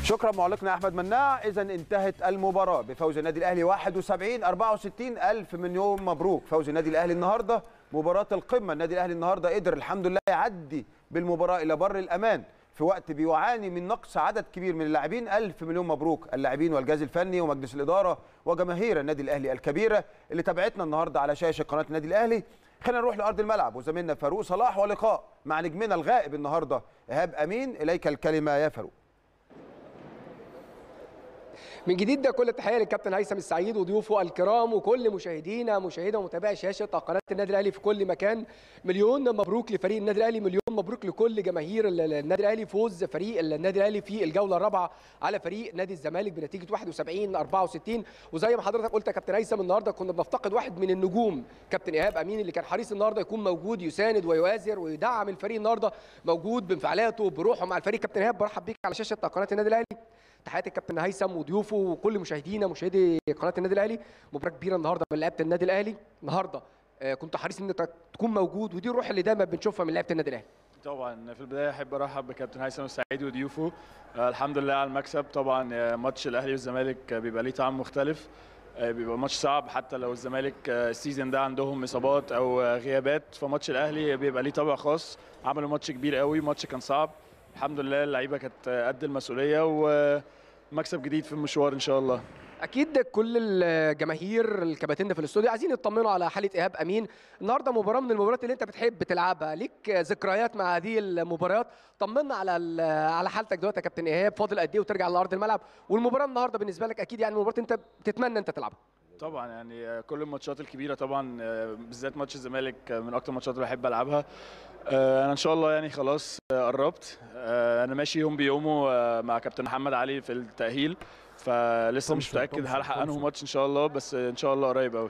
شكرا معلقنا احمد مناع اذا انتهت المباراه بفوز النادي الاهلي 71 64 الف مليون مبروك فوز النادي الاهلي النهارده مباراه القمه النادي الاهلي النهارده قدر الحمد لله يعدي بالمباراه الى بر الامان في وقت بيعاني من نقص عدد كبير من اللاعبين ألف مليون مبروك اللاعبين والجهاز الفني ومجلس الإدارة وجماهير النادي الأهلي الكبيرة اللي تابعتنا النهاردة على شاشة قناة النادي الأهلي خلينا نروح لأرض الملعب وزميلنا فاروق صلاح ولقاء مع نجمنا الغائب النهاردة إيهاب أمين إليك الكلمة يا فاروق من جديد ده كل التحيه للكابتن هيثم السعيد وضيوفه الكرام وكل مشاهدينا مشاهدة ومتابعي شاشه قناه النادي الاهلي في كل مكان مليون مبروك لفريق النادي الاهلي مليون مبروك لكل جماهير النادي الاهلي فوز فريق النادي الاهلي في الجوله الرابعه على فريق نادي الزمالك بنتيجه 71 64 وزي ما حضرتك قلت يا كابتن هيثم النهارده كنا بنفتقد واحد من النجوم كابتن ايهاب امين اللي كان حريص النهارده يكون موجود يساند ويؤازر ويدعم الفريق النهارده موجود بانفعالاته بروحه مع الفريق كابتن ايهاب برحب بيك على شاشه قناه النادي الاهلي تحياتي الكابتن هيثم وضيوفه وكل مشاهدينا مشاهدي قناه النادي الاهلي مباراه كبيره النهارده من لعيبه النادي الاهلي النهارده آه، كنت حريص ان انت تكون موجود ودي الروح اللي دايما بنشوفها من لعيبه النادي الاهلي طبعا في البدايه احب ارحب بكابتن هيثم السعيد وضيوفه آه، الحمد لله على المكسب طبعا آه، ماتش الاهلي والزمالك آه، بيبقى ليه طعم مختلف آه، بيبقى ماتش صعب حتى لو الزمالك آه، السيزون ده عندهم اصابات او آه، غيابات فماتش الاهلي بيبقى ليه طابع خاص عملوا ماتش كبير قوي ماتش كان صعب الحمد لله اللعيبه كانت آه، قد المسؤوليه ومكسب جديد في المشوار ان شاء الله اكيد كل الجماهير الكباتنه في الاستوديو عايزين يطمنوا على حاله ايهاب امين النهارده مباراه من المباريات اللي انت بتحب تلعبها ليك ذكريات مع هذه المباريات طمنا على ال- على حالتك دلوقتي يا كابتن ايهاب فاضل قد ايه وترجع لارض الملعب والمباراه النهارده بالنسبه لك اكيد يعني مباراه انت بتتمنى انت تلعبها طبعا يعني آه، كل الماتشات الكبيره طبعا آه، بالذات ماتش الزمالك آه، من اكتر الماتشات اللي بحب العبها آه، انا ان شاء الله يعني خلاص آه، قربت آه، انا ماشي يوم بيومه آه، مع كابتن محمد علي في التاهيل فلسه مش متاكد هلحق انه ماتش ان شاء الله بس ان شاء الله قريب قوي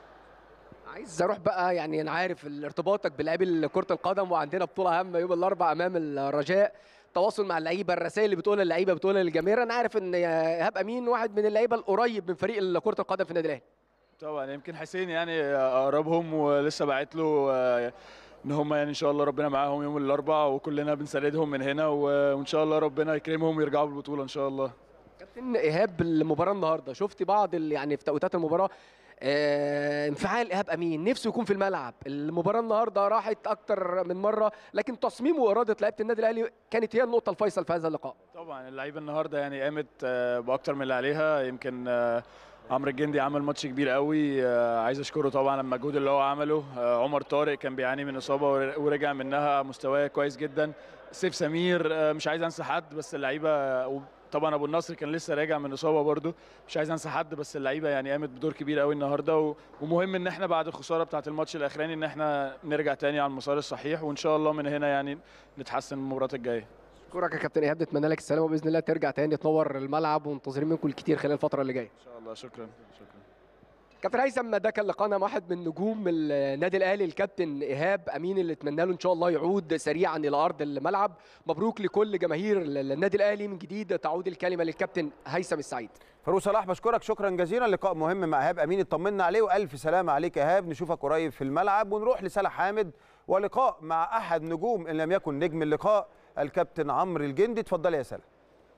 عايز اروح بقى يعني انا عارف ارتباطك بلاعبي كره القدم وعندنا بطوله هامه يوم الاربعاء امام الرجاء تواصل مع اللعيبه الرسائل اللي بتقولها اللعيبه بتقولها للجماهير انا عارف ان ايهاب امين واحد من اللعيبه القريب من فريق كره القدم في النادي الاهلي طبعا يمكن حسين يعني اقربهم ولسه باعت له آه، ان هم يعني ان شاء الله ربنا معاهم يوم الاربعاء وكلنا بنساندهم من هنا و- وان شاء الله ربنا يكرمهم ويرجعوا بالبطوله ان شاء الله كابتن ايهاب المباراه النهارده شفت بعض ال- يعني في توقيتات المباراه آه، انفعال ايهاب امين نفسه يكون في الملعب المباراه النهارده راحت اكتر من مره لكن تصميم واراده لعيبه النادي الاهلي كانت هي النقطه الفيصل في هذا اللقاء طبعا اللعيبه النهارده يعني قامت آه، باكتر من اللي عليها يمكن آه، عمرو الجندي عمل ماتش كبير قوي آه، عايز اشكره طبعا على المجهود اللي هو عمله آه، عمر طارق كان بيعاني من اصابه ور- ورجع منها مستواه كويس جدا سيف سمير آه، مش عايز انسى حد بس اللعيبه طبعا ابو النصر كان لسه راجع من اصابه برده مش عايز انسى حد بس اللعيبه يعني قامت بدور كبير قوي النهارده و- ومهم ان احنا بعد الخساره بتاعه الماتش الاخراني ان احنا نرجع تاني على المسار الصحيح وان شاء الله من هنا يعني نتحسن المباريات الجايه اشكرك يا كابتن ايهاب نتمنى لك السلامه وباذن الله ترجع تاني تنور الملعب ومنتظرين منكم الكتير خلال الفتره اللي جايه ان شاء الله شكرا شكرا كابتن هيثم ده كان لقانا مع واحد من نجوم النادي الاهلي الكابتن ايهاب امين اللي اتمنى له ان شاء الله يعود سريعا الى ارض الملعب مبروك لكل جماهير النادي الاهلي من جديد تعود الكلمه للكابتن هيثم السعيد فاروق صلاح بشكرك شكرا جزيلا لقاء مهم مع ايهاب امين اطمنا عليه والف سلامه عليك يا ايهاب نشوفك قريب في الملعب ونروح لسلا حامد ولقاء مع احد نجوم ان لم يكن نجم اللقاء الكابتن عمرو الجندي اتفضل يا سلا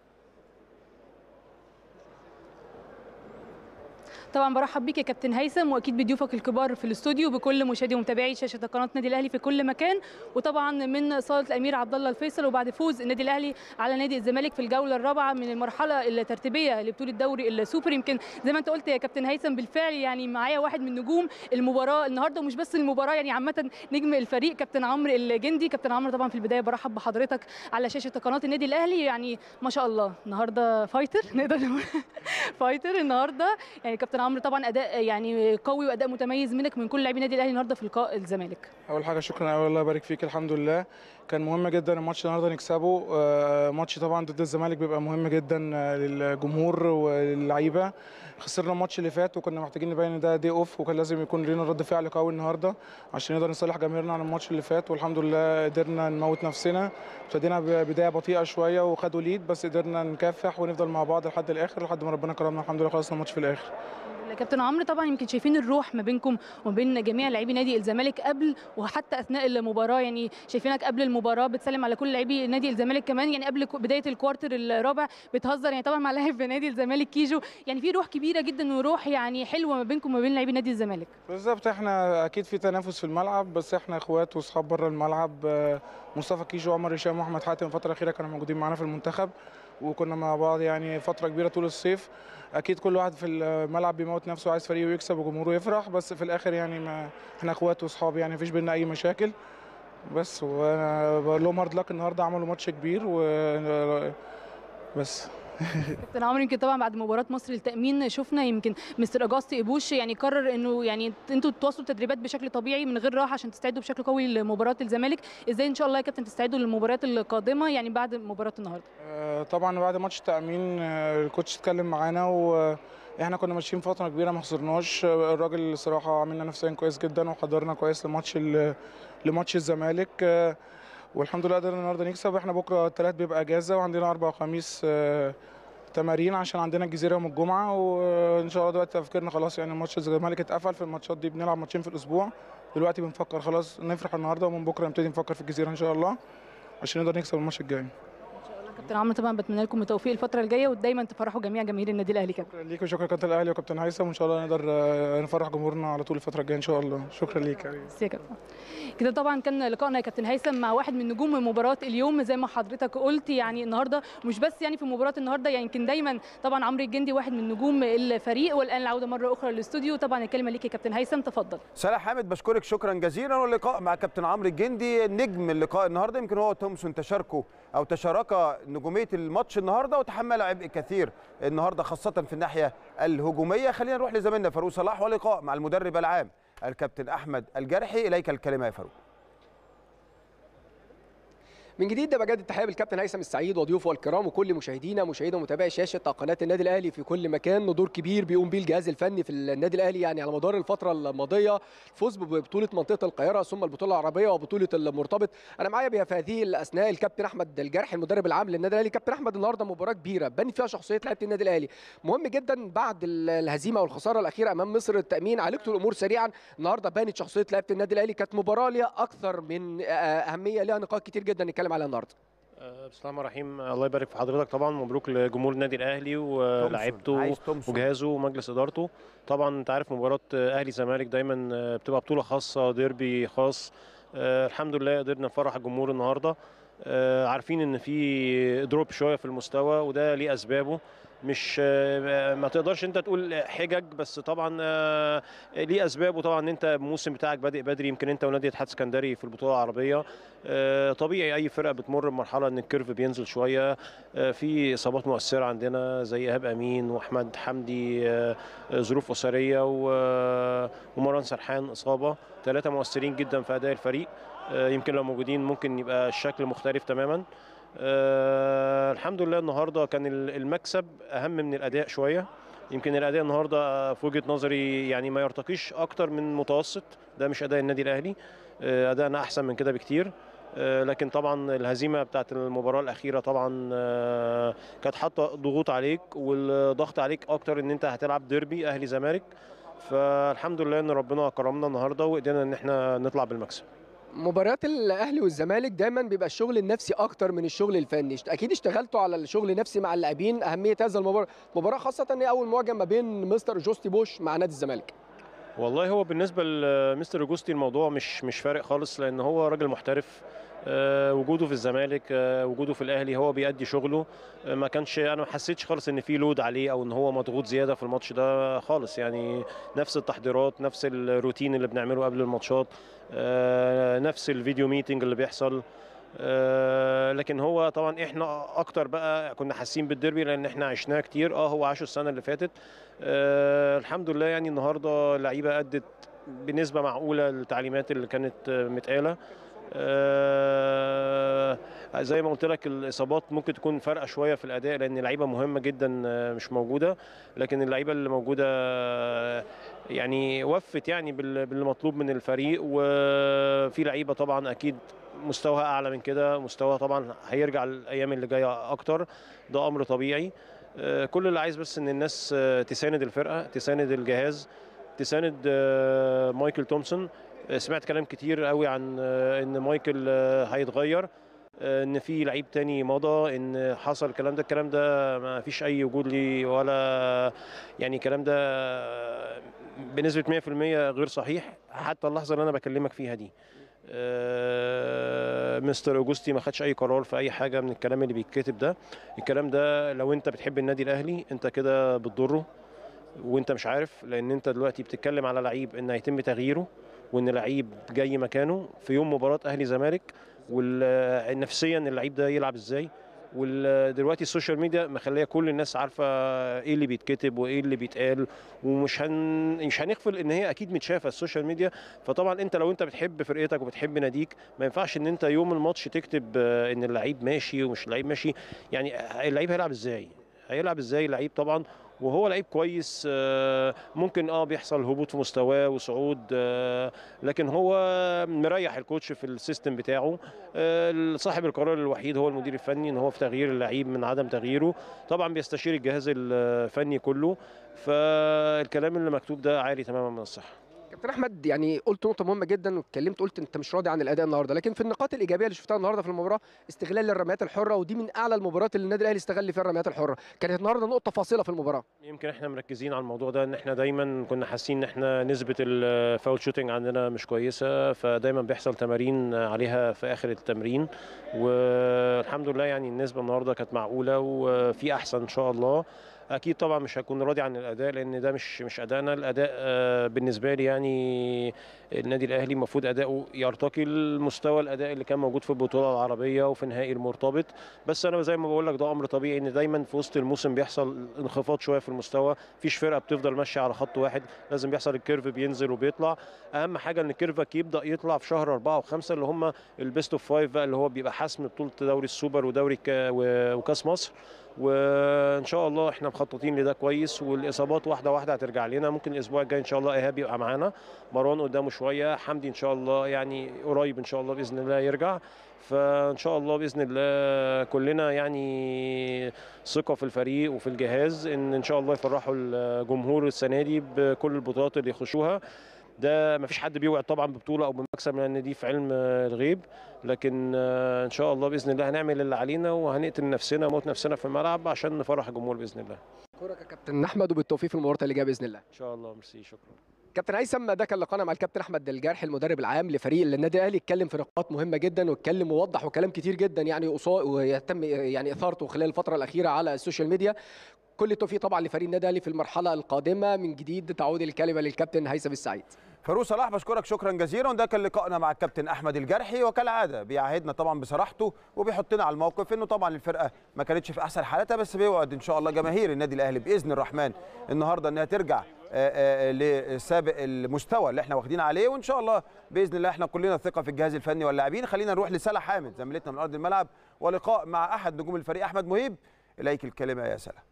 طبعا برحب بيك يا كابتن هيثم واكيد بضيوفك الكبار في الاستوديو بكل مشاهدي ومتابعي شاشه قناه النادي الاهلي في كل مكان وطبعا من صاله الامير عبد الله الفيصل وبعد فوز النادي الاهلي على نادي الزمالك في الجوله الرابعه من المرحله الترتيبيه لبطوله الدوري السوبر يمكن زي ما انت قلت يا كابتن هيثم بالفعل يعني معايا واحد من نجوم المباراه النهارده ومش بس المباراه يعني عامه نجم الفريق كابتن عمرو الجندي كابتن عمرو طبعا في البدايه برحب بحضرتك على شاشه قناه النادي الاهلي يعني ما شاء الله النهارده فايتر نقدر نقول فايتر النهارده يعني كابتن عمرو طبعا اداء يعني قوي واداء متميز منك من كل لاعبي النادي الاهلي النهارده في لقاء الزمالك اول حاجه شكرا قوي الله يبارك فيك الحمد لله كان مهم جدا الماتش النهارده نكسبه آه، ماتش طبعا ضد الزمالك بيبقى مهم جدا آه، للجمهور وللعيبه خسرنا الماتش اللي فات وكنا محتاجين نبين ان ده دي اوف وكان لازم يكون لنا رد فعل قوي النهارده عشان نقدر نصالح جماهيرنا عن الماتش اللي فات والحمد لله قدرنا نموت نفسنا ابتدينا بدايه بطيئه شويه وخدوا ليد بس قدرنا نكافح ونفضل مع بعض لحد الاخر لحد ما ربنا كرمنا الحمد لله خلصنا الماتش في الاخر كابتن عمرو طبعا يمكن شايفين الروح ما بينكم وما بين جميع لاعبي نادي الزمالك قبل وحتى اثناء المباراه يعني شايفينك قبل المباراه بتسلم على كل لاعبي نادي الزمالك كمان يعني قبل بدايه الكوارتر الرابع بتهزر يعني طبعا مع لاعب في نادي الزمالك كيجو يعني في روح كبيره جدا وروح يعني حلوه ما بينكم وما بين لاعبي نادي الزمالك بالظبط احنا اكيد في تنافس في الملعب بس احنا اخوات واصحاب بره الملعب آه، مصطفى كيجو وعمر هشام واحمد حاتم الفتره الاخيره كانوا موجودين معانا في المنتخب وكنا مع بعض يعني فتره كبيره طول الصيف اكيد كل واحد في الملعب بيموت نفسه وعايز فريقه يكسب وجمهوره يفرح بس في الاخر يعني ما احنا اخوات واصحاب يعني مفيش بينا اي مشاكل بس وانا بقول لهم هارد لك النهارده عملوا ماتش كبير و بس كابتن عمرو يمكن طبعا بعد مباراه مصر للتامين شفنا يمكن مستر اجاستي ابوش يعني قرر انه يعني انتوا تواصلوا التدريبات بشكل طبيعي من غير راحه عشان تستعدوا بشكل قوي لمباراه الزمالك ازاي ان شاء الله يا كابتن تستعدوا للمباريات القادمه يعني بعد مباراه النهارده آه، طبعا بعد ماتش التأمين آه، الكوتش اتكلم معانا واحنا كنا ماشيين فترة كبيرة ما خسرناش آه، الراجل الصراحة عملنا نفسيا كويس جدا وحضرنا كويس لماتش ال- لماتش الزمالك آه، والحمد لله قدرنا النهارده نكسب احنا بكرة الثلاث بيبقى اجازة وعندنا اربع وخميس آه، تمارين عشان عندنا الجزيرة يوم الجمعة وان شاء الله دلوقتي تفكيرنا خلاص يعني ماتش الزمالك اتقفل في الماتشات دي بنلعب ماتشين في الاسبوع دلوقتي بنفكر خلاص نفرح النهارده ومن بكرة نبتدي نفكر في الجزيرة ان شاء الله عشان نقدر نكسب الماتش الجاي كابتن عمرو طبعا بتمنى لكم التوفيق الفتره الجايه ودايما تفرحوا جميع جماهير النادي الاهلي كابتن شكرا ليك وشكرا كابتن الاهلي وكابتن هيثم وان شاء الله نقدر آه، نفرح جمهورنا على طول الفتره الجايه ان شاء الله شكرا ليك يا حبيبي. بس يا كابتن كده طبعا كان لقائنا يا كابتن هيثم مع واحد من نجوم مباراه اليوم زي ما حضرتك قلت يعني النهارده مش بس يعني في مباراه النهارده يعني يمكن دايما طبعا عمرو الجندي واحد من نجوم الفريق والان العوده مره اخرى للاستوديو طبعا الكلمه ليك يا كابتن هيثم تفضل سلاح حامد بشكرك شكرا جزيلا واللقاء مع كابتن عمرو الجندي نجم اللقاء النهارده يمكن هو تومسون تشاركوا او تشاركا نجوميه الماتش النهارده وتحملوا عبء كثير النهارده خاصه في الناحيه الهجوميه خلينا نروح لزميلنا فاروق صلاح ولقاء مع المدرب العام الكابتن احمد الجرحي اليك الكلمه يا فاروق من جديد ده بجد التحيه بالكابتن هيثم السعيد وضيوفه الكرام وكل مشاهدينا مشاهدي ومتابعي شاشه قناه النادي الاهلي في كل مكان دور كبير بيقوم بيه الجهاز الفني في النادي الاهلي يعني على مدار الفتره الماضيه الفوز ببطوله منطقه القاهره ثم البطوله العربيه وبطوله المرتبط انا معايا بها في هذه الاثناء الكابتن احمد الجرح المدرب العام للنادي الاهلي كابتن احمد النهارده مباراه كبيره بان فيها شخصيه لعيبه النادي الاهلي مهم جدا بعد ال- الهزيمه والخساره الاخيره امام مصر التامين عالجتوا الامور سريعا النهارده بانت شخصيه لعيبه النادي الاهلي كانت مباراه ليها اكثر من آه، اهميه ليها نقاط كتير جدا نتكلم عليها النهارده آه، بسم الله الرحمن الرحيم الله يبارك في حضرتك طبعا مبروك لجمهور النادي الاهلي ولاعيبته عايز تومسون. وجهازه ومجلس ادارته طبعا انت عارف مباراه آه، اهلي زمالك دايما آه، بتبقى بطوله خاصه ديربي خاص آه، الحمد لله قدرنا نفرح الجمهور النهارده آه، عارفين ان في دروب شويه في المستوى وده ليه اسبابه مش آه، ما تقدرش انت تقول حجج بس طبعا آه، ليه اسبابه طبعا ان انت الموسم بتاعك بادئ بدري يمكن انت ونادي الاتحاد السكندري في البطوله العربيه آه، طبيعي اي فرقه بتمر بمرحله ان الكيرف بينزل شويه آه، في اصابات مؤثره عندنا زي ايهاب امين واحمد حمدي آه، آه، ظروف اسريه و- ومروان سرحان اصابه ثلاثه مؤثرين جدا في اداء الفريق آه، يمكن لو موجودين ممكن يبقى الشكل مختلف تماما آه، الحمد لله النهارده كان ال- المكسب اهم من الاداء شويه يمكن الاداء النهارده في وجهه نظري يعني ما يرتقيش اكتر من متوسط ده مش اداء النادي الاهلي آه، ادائنا احسن من كده بكتير آه، لكن طبعا الهزيمه بتاعت المباراه الاخيره طبعا آه، كانت حاطه ضغوط عليك والضغط عليك اكتر ان انت هتلعب ديربي اهلي زمالك فالحمد لله ان ربنا كرمنا النهارده وقدرنا ان احنا نطلع بالمكسب مباريات الاهلي والزمالك دايما بيبقى الشغل النفسي اكتر من الشغل الفني اكيد اشتغلتوا على الشغل النفسي مع اللاعبين اهميه هذا المباراه مباراه خاصه ان هي اول مواجهه ما بين مستر جوستي بوش مع نادي الزمالك والله هو بالنسبه لمستر جوستي الموضوع مش مش فارق خالص لان هو راجل محترف آه، وجوده في الزمالك آه، وجوده في الاهلي هو بيأدي شغله آه، ما كانش انا ما حسيتش خالص ان في لود عليه او ان هو مضغوط زياده في الماتش ده خالص يعني نفس التحضيرات نفس الروتين اللي بنعمله قبل الماتشات آه، نفس الفيديو ميتنج اللي بيحصل آه، لكن هو طبعا احنا اكتر بقى كنا حاسين بالديربي لان احنا عشناه كتير اه هو عاشه السنه اللي فاتت آه، الحمد لله يعني النهارده اللعيبه ادت بنسبه معقوله التعليمات اللي كانت آه، متقاله آه، زي ما قلت لك الاصابات ممكن تكون فارقه شويه في الاداء لان لعيبه مهمه جدا آه، مش موجوده لكن اللعيبه اللي موجوده آه، يعني وفت يعني بال- بالمطلوب من الفريق وفي لعيبه طبعا اكيد مستواها اعلى من كده مستواها طبعا هيرجع الايام اللي جايه اكتر ده امر طبيعي آه، كل اللي عايز بس ان الناس آه، تساند الفرقه تساند الجهاز تساند آه، مايكل تومسون آه، سمعت كلام كتير قوي عن آه، ان مايكل آه، هيتغير آه، ان في لعيب تاني مضى ان حصل الكلام ده الكلام ده ما فيش اي وجود ليه ولا يعني الكلام ده بنسبه 100% غير صحيح حتى اللحظه اللي انا بكلمك فيها دي آه، مستر اوجوستي ما خدش اي قرار في اي حاجه من الكلام اللي بيتكتب ده الكلام ده لو انت بتحب النادي الاهلي انت كده بتضره وانت مش عارف لان انت دلوقتي بتتكلم على لعيب ان هيتم تغييره وان لعيب جاي مكانه في يوم مباراه اهلي زمالك ونفسيا اللعيب ده يلعب ازاي ودلوقتي السوشيال ميديا مخليه كل الناس عارفه ايه اللي بيتكتب وايه اللي بيتقال ومش هن... مش هنغفل ان هي اكيد متشافه السوشيال ميديا فطبعا انت لو انت بتحب فرقتك وبتحب ناديك ما ينفعش ان انت يوم الماتش تكتب آه، ان اللعيب ماشي ومش اللعيب ماشي يعني اللعيب هيلعب ازاي هيلعب ازاي لعيب طبعا وهو لعيب كويس آه، ممكن اه بيحصل هبوط في مستواه وصعود آه، لكن هو مريح الكوتش في السيستم بتاعه آه، صاحب القرار الوحيد هو المدير الفني ان هو في تغيير اللعيب من عدم تغييره طبعا بيستشير الجهاز الفني كله فالكلام اللي مكتوب ده عالي تماما من الصحه كابتن احمد يعني قلت نقطه مهمه جدا واتكلمت قلت انت مش راضي عن الاداء النهارده لكن في النقاط الايجابيه اللي شفتها النهارده في المباراه استغلال الرميات الحره ودي من اعلى المباريات اللي النادي الاهلي استغل فيها الرميات الحره كانت النهارده نقطه فاصله في المباراه يمكن احنا مركزين على الموضوع ده ان احنا دايما كنا حاسين ان احنا نسبه الفاول شوتنج عندنا مش كويسه فدايما بيحصل تمارين عليها في اخر التمرين والحمد لله يعني النسبه النهارده كانت معقوله وفي احسن ان شاء الله اكيد طبعا مش هكون راضي عن الاداء لان ده مش مش ادائنا الاداء آه، بالنسبه لي يعني النادي الاهلي المفروض اداؤه يرتقي لمستوى الاداء اللي كان موجود في البطوله العربيه وفي نهائي المرتبط بس انا زي ما بقول لك ده امر طبيعي ان دايما في وسط الموسم بيحصل انخفاض شويه في المستوى مفيش فرقه بتفضل ماشيه على خط واحد لازم بيحصل الكيرف بينزل وبيطلع اهم حاجه ان كيرفك يبدا يطلع في شهر أربعة وخمسة اللي هم البيست اوف فايف بقى اللي هو بيبقى حسم بطوله دوري السوبر ودوري كا- و- وكاس مصر وان شاء الله احنا مخططين لده كويس والاصابات واحده واحده هترجع لنا ممكن الاسبوع الجاي ان شاء الله ايهاب يبقى معانا مروان قدامه شويه حمدي ان شاء الله يعني قريب ان شاء الله باذن الله يرجع فان شاء الله باذن الله كلنا يعني ثقه في الفريق وفي الجهاز ان ان شاء الله يفرحوا الجمهور السنه دي بكل البطولات اللي يخشوها ده ما فيش حد بيوعد طبعا ببطوله او بمكسب لان دي في علم الغيب لكن آه، ان شاء الله باذن الله هنعمل اللي علينا وهنقتل نفسنا وموت نفسنا في الملعب عشان نفرح الجمهور باذن الله كورك يا كابتن احمد وبالتوفيق في المباراه اللي جايه باذن الله ان شاء الله ميرسي شكرا كابتن هيثم ده كان لقاءنا مع الكابتن احمد الجرح المدرب العام لفريق النادي الاهلي اتكلم في نقاط مهمه جدا واتكلم ووضح وكلام كتير جدا يعني قصا- ويتم يعني اثارته خلال الفتره الاخيره على السوشيال ميديا كل التوفيق طبعا لفريق النادي الاهلي في المرحله القادمه من جديد تعود الكلمه للكابتن هيثم السعيد فاروق صلاح بشكرك شكرا جزيلا وده كان لقائنا مع الكابتن احمد الجرحي وكالعاده بيعهدنا طبعا بصراحته وبيحطنا على الموقف انه طبعا الفرقه ما كانتش في احسن حالاتها بس بيوعد ان شاء الله جماهير النادي الاهلي باذن الرحمن النهارده انها ترجع آه، آه، لسابق المستوى اللي احنا واخدين عليه وان شاء الله باذن الله احنا كلنا ثقه في الجهاز الفني واللاعبين خلينا نروح لسلا حامد زميلتنا من ارض الملعب ولقاء مع احد نجوم الفريق احمد مهيب اليك الكلمه يا سلا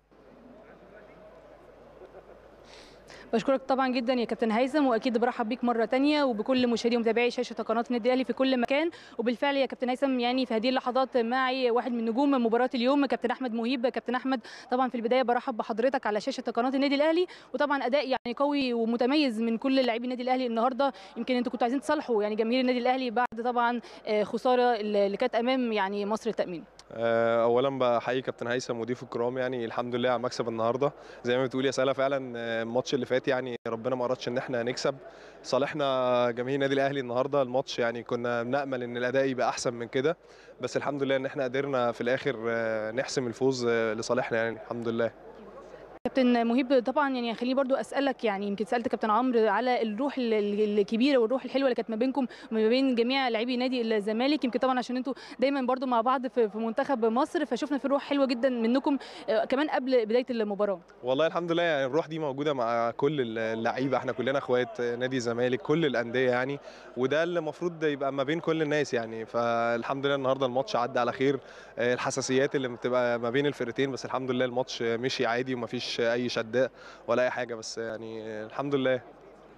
بشكرك طبعا جدا يا كابتن هيثم واكيد برحب بيك مره تانية وبكل مشاهدي ومتابعي شاشه قناه النادي الاهلي في كل مكان وبالفعل يا كابتن هيثم يعني في هذه اللحظات معي واحد من نجوم مباراه اليوم كابتن احمد مهيب كابتن احمد طبعا في البدايه برحب بحضرتك على شاشه قناه النادي الاهلي وطبعا اداء يعني قوي ومتميز من كل لاعبي النادي الاهلي النهارده يمكن انتوا كنتوا عايزين تصالحوا يعني جماهير النادي الاهلي بعد طبعا آه، خساره اللي كانت امام يعني مصر التامين آه، اولا بحيي كابتن هيثم وضيوف الكرام يعني الحمد لله على مكسب النهارده زي ما بتقول يا سلا فعلا آه، الماتش اللي فات يعني ربنا ما ارادش ان احنا نكسب صالحنا جماهير النادي الاهلي النهارده الماتش يعني كنا بنامل ان الاداء يبقى احسن من كده بس الحمد لله ان احنا قدرنا في الاخر آه، نحسم الفوز آه، لصالحنا يعني الحمد لله كابتن مهيب طبعا يعني خليني برضو اسالك يعني يمكن سالت كابتن عمرو على الروح ال- ال- الكبيره والروح الحلوه اللي كانت ما بينكم وما بين جميع لاعبي نادي الزمالك يمكن طبعا عشان انتوا دايما برضو مع بعض في في منتخب مصر فشفنا في روح حلوه جدا منكم آه، كمان قبل بدايه المباراه والله الحمد لله يعني الروح دي موجوده مع كل اللعيبه احنا كلنا اخوات نادي الزمالك كل الانديه يعني وده اللي المفروض يبقى ما بين كل الناس يعني فالحمد لله النهارده الماتش عدى على خير آه، الحساسيات اللي بتبقى ما بين الفرقتين بس الحمد لله الماتش مشي عادي ومفيش اي شداء ولا اي حاجه بس يعني الحمد لله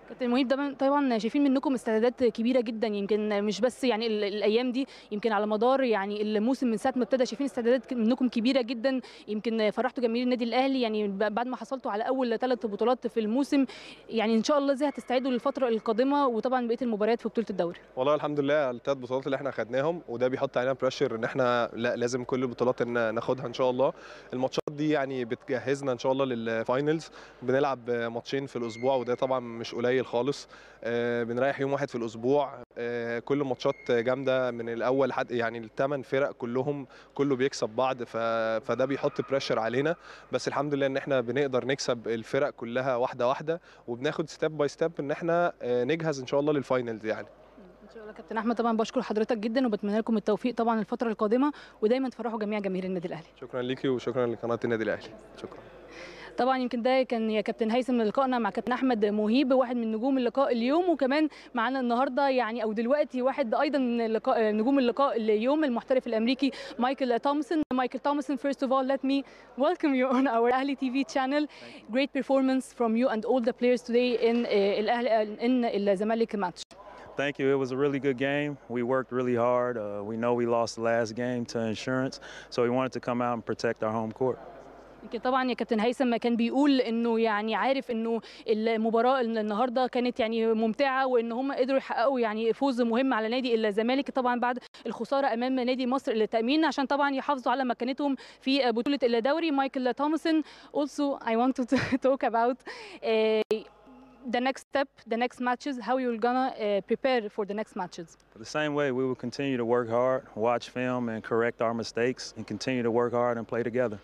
كابتن مهيب طبعا طبعا شايفين منكم استعدادات كبيره جدا يمكن مش بس يعني ال- الايام دي يمكن على مدار يعني الموسم من ساعه ما ابتدى شايفين استعدادات منكم كبيره جدا يمكن فرحتوا جماهير النادي الاهلي يعني ب- بعد ما حصلتوا على اول ثلاث بطولات في الموسم يعني ان شاء الله ازاي هتستعدوا للفتره القادمه وطبعا بقيه المباريات في بطوله الدوري والله الحمد لله على الثلاث بطولات اللي احنا خدناهم وده بيحط علينا بريشر ان احنا لا لازم كل البطولات ان ناخدها ان شاء الله الماتشات دي يعني بتجهزنا ان شاء الله للفاينلز بنلعب ماتشين في الاسبوع وده طبعا مش قليل خالص آه، بنريح يوم واحد في الاسبوع آه، كل ماتشات جامده من الاول حد يعني الثمان فرق كلهم كله بيكسب بعض ف... فده بيحط بريشر علينا بس الحمد لله ان احنا بنقدر نكسب الفرق كلها واحده واحده وبناخد ستيب باي ستيب ان احنا آه، نجهز ان شاء الله للفاينلز يعني ان شاء الله كابتن احمد طبعا بشكر حضرتك جدا وبتمنى لكم التوفيق طبعا الفتره القادمه ودايما تفرحوا جميع جماهير النادي الاهلي شكرا ليكي وشكرا لقناه النادي الاهلي شكرا طبعا يمكن ده كان يا كابتن هيثم لقائنا مع كابتن احمد مهيب واحد من نجوم اللقاء اليوم وكمان معانا النهارده يعني او دلوقتي واحد ايضا من لقاء نجوم اللقاء اليوم المحترف الامريكي مايكل تومسون مايكل تومسون first of all let me welcome you on our Ahli TV channel great performance from you and all the players today in uh, الاهلي in الزمالك match Thank you. It was a really good game. We worked really hard. Uh, we know we lost the last game to insurance, so we wanted to come out and protect our home court. يمكن طبعا يا كابتن هيثم كان بيقول انه يعني عارف انه المباراه النهارده كانت يعني ممتعه وان هم قدروا يحققوا يعني فوز مهم على نادي الزمالك طبعا بعد الخساره امام نادي مصر للتامين عشان طبعا يحافظوا على مكانتهم في بطوله الدوري مايكل تومسون also I want to talk about uh, the next step the next matches how you're gonna uh, prepare for the next matches The same way, we will continue to work hard, watch film, and correct our mistakes, and continue to work hard and play together.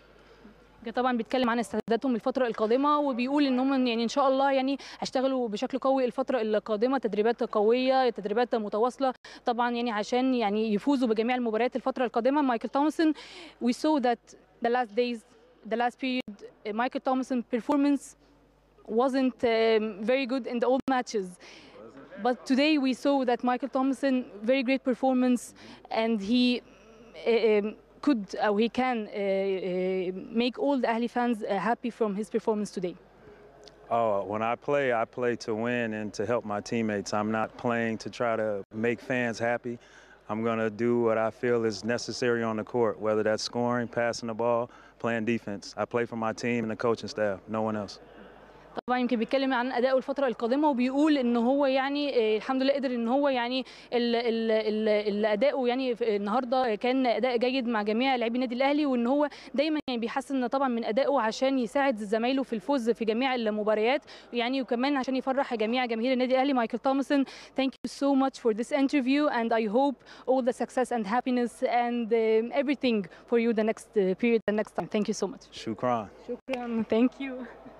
طبعا بيتكلم عن استعداداتهم الفتره القادمه وبيقول ان هم يعني ان شاء الله يعني هيشتغلوا بشكل قوي الفتره القادمه تدريبات قويه تدريبات متواصله طبعا يعني عشان يعني يفوزوا بجميع المباريات الفتره القادمه مايكل تومسون we saw that the last days the last period uh, Michael Thompson performance wasn't um, very good in the old matches but today we saw that Michael Thompson very great performance and he um, could or he can uh, uh, make all the Ahli fans uh, happy from his performance today. Oh, when I play, I play to win and to help my teammates. I'm not playing to try to make fans happy. I'm going to do what I feel is necessary on the court, whether that's scoring, passing the ball, playing defense. I play for my team and the coaching staff, no one else. طبعا يمكن بيتكلم عن ادائه الفتره القادمه وبيقول ان هو يعني آه، الحمد لله قدر ان هو يعني ال ال ال ال اداؤه يعني في- النهارده كان اداء جيد مع جميع لاعبي النادي الاهلي وان هو دايما يعني بيحسن طبعا من ادائه عشان يساعد زمايله في الفوز في جميع المباريات يعني وكمان عشان يفرح جميع جماهير النادي الاهلي مايكل تومسون thank you so much for this interview and I hope all the success and happiness and um, everything for you the next uh, period the next time thank you so much Shukran. شكرا ثانك يو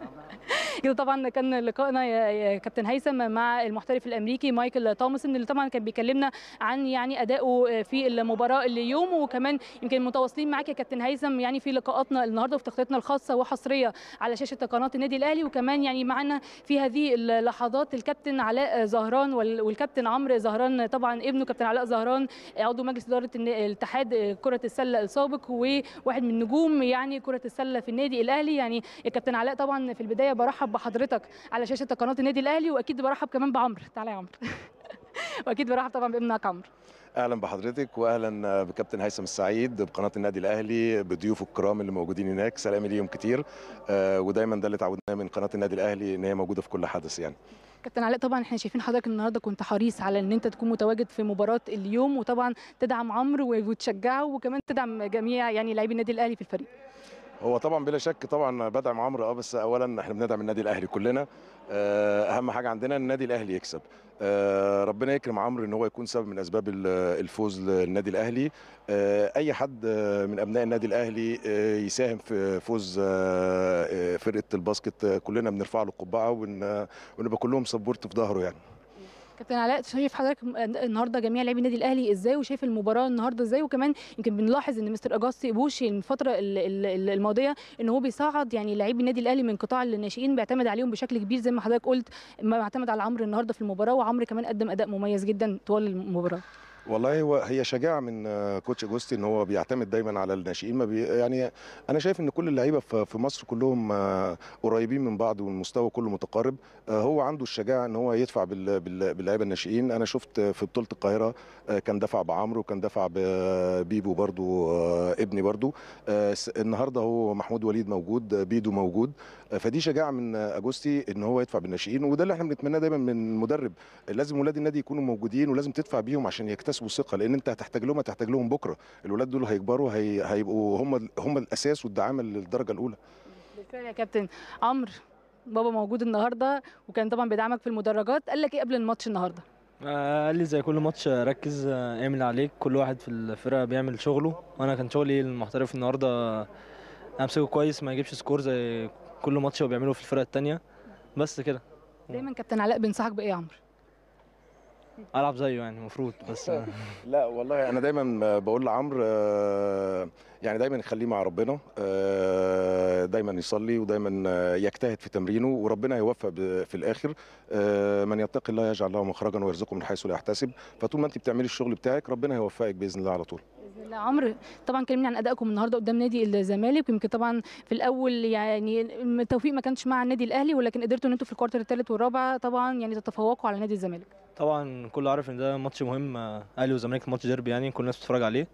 كده طبعا كان لقائنا يا يا كابتن هيثم مع المحترف الامريكي مايكل تومسون اللي طبعا كان بيكلمنا عن يعني اداؤه في المباراه اليوم وكمان يمكن متواصلين معاك يا كابتن هيثم يعني في لقاءاتنا النهارده وفي تغطيتنا الخاصه وحصريه على شاشه قناه النادي الاهلي وكمان يعني معنا في هذه اللحظات الكابتن علاء زهران وال- والكابتن عمرو زهران طبعا ابنه كابتن علاء زهران عضو مجلس اداره الن- الاتحاد كره السله السابق وواحد من نجوم يعني كره السله في النادي الاهلي يعني يا كابتن علاء طبعا في البدايه برحب بحضرتك على شاشه قناه النادي الاهلي واكيد برحب كمان بعمرو تعالى يا عمرو واكيد برحب طبعا بابنك عمرو اهلا بحضرتك واهلا بكابتن هيثم السعيد بقناه النادي الاهلي بضيوفه الكرام اللي موجودين هناك سلام ليهم كتير آه، ودايما ده اللي اتعودناه من قناه النادي الاهلي ان هي موجوده في كل حدث يعني كابتن علاء طبعا احنا شايفين حضرتك النهارده كنت حريص على ان انت تكون متواجد في مباراه اليوم وطبعا تدعم عمرو وتشجعه وكمان تدعم جميع يعني لاعبي النادي الاهلي في الفريق هو طبعا بلا شك طبعا بدعم عمرو اه بس اولا احنا بندعم النادي الاهلي كلنا آه، اهم حاجه عندنا ان النادي الاهلي يكسب آه، ربنا يكرم عمرو ان هو يكون سبب من اسباب ال- الفوز للنادي الاهلي آه، اي حد آه، من ابناء النادي الاهلي آه، يساهم في فوز آه، آه، فرقه الباسكت آه، كلنا بنرفع له القبعه ون- ونبقى كلهم سبورت في ظهره يعني كابتن علاء شايف حضرتك النهارده جميع لاعبي النادي الاهلي ازاي وشايف المباراه النهارده ازاي وكمان يمكن بنلاحظ ان مستر اجاستي بوشي الفتره ال- ال- ال- الماضيه ان هو بيصعد يعني لاعبي النادي الاهلي من قطاع الناشئين بيعتمد عليهم بشكل كبير زي ما حضرتك قلت ما اعتمد على عمرو النهارده في المباراه وعمرو كمان قدم اداء مميز جدا طوال المباراه والله هو هي شجاعه من آه، كوتش اجوستي ان هو بيعتمد دايما على الناشئين ما بي يعني انا شايف ان كل اللعيبه في في مصر كلهم آه، قريبين من بعض والمستوى كله متقارب آه، هو عنده الشجاعه ان هو يدفع بال- بال- باللعيبه الناشئين انا شفت في بطوله القاهره آه، كان دفع بعمرو وكان دفع ببيبو برضو آه، ابني برضو آه، س- النهارده هو محمود وليد موجود آه، بيدو موجود آه، فدي شجاعه من آه، اجوستي ان هو يدفع بالناشئين وده اللي احنا بنتمناه دايما من المدرب لازم ولاد النادي يكونوا موجودين ولازم تدفع بيهم عشان يكتسبوا ثقه لان انت هتحتاج لهم هتحتاج لهم بكره الولاد دول هيكبروا هي... هيبقوا هم هم الاساس والدعامه للدرجه الاولى بالفعل يا كابتن عمرو بابا موجود النهارده وكان طبعا بيدعمك في المدرجات قال لك ايه قبل الماتش النهارده آه، قال لي زي كل ماتش آه، ركز آه، اعمل اللي عليك كل واحد في الفرقه بيعمل شغله وانا كان شغلي المحترف النهارده آه، امسكه كويس ما يجيبش سكور زي كل ماتش هو بيعمله في الفرقه التانية بس كده دايما كابتن علاء بينصحك بايه يا عمرو العب زيه يعني المفروض بس آه، لا والله انا دايما بقول لعمرو آه، يعني دايما يخليه مع ربنا آه، دايما يصلي ودايما آه، يجتهد في تمرينه وربنا هيوفق ب- في الاخر آه، من يتقي الله يجعل له مخرجا ويرزقه من حيث لا يحتسب فطول ما انت بتعملي الشغل بتاعك ربنا هيوفقك باذن الله على طول باذن الله عمرو طبعا كلمني عن ادائكم النهارده قدام نادي الزمالك يمكن طبعا في الاول يعني التوفيق ما كانش مع النادي الاهلي ولكن قدرتوا ان انتوا في الكوارتر الثالث والرابع طبعا يعني تتفوقوا على نادي الزمالك طبعا كله عارف ان ده ماتش مهم آه، اهلي والزمالك ماتش ديربي يعني كل الناس بتتفرج عليه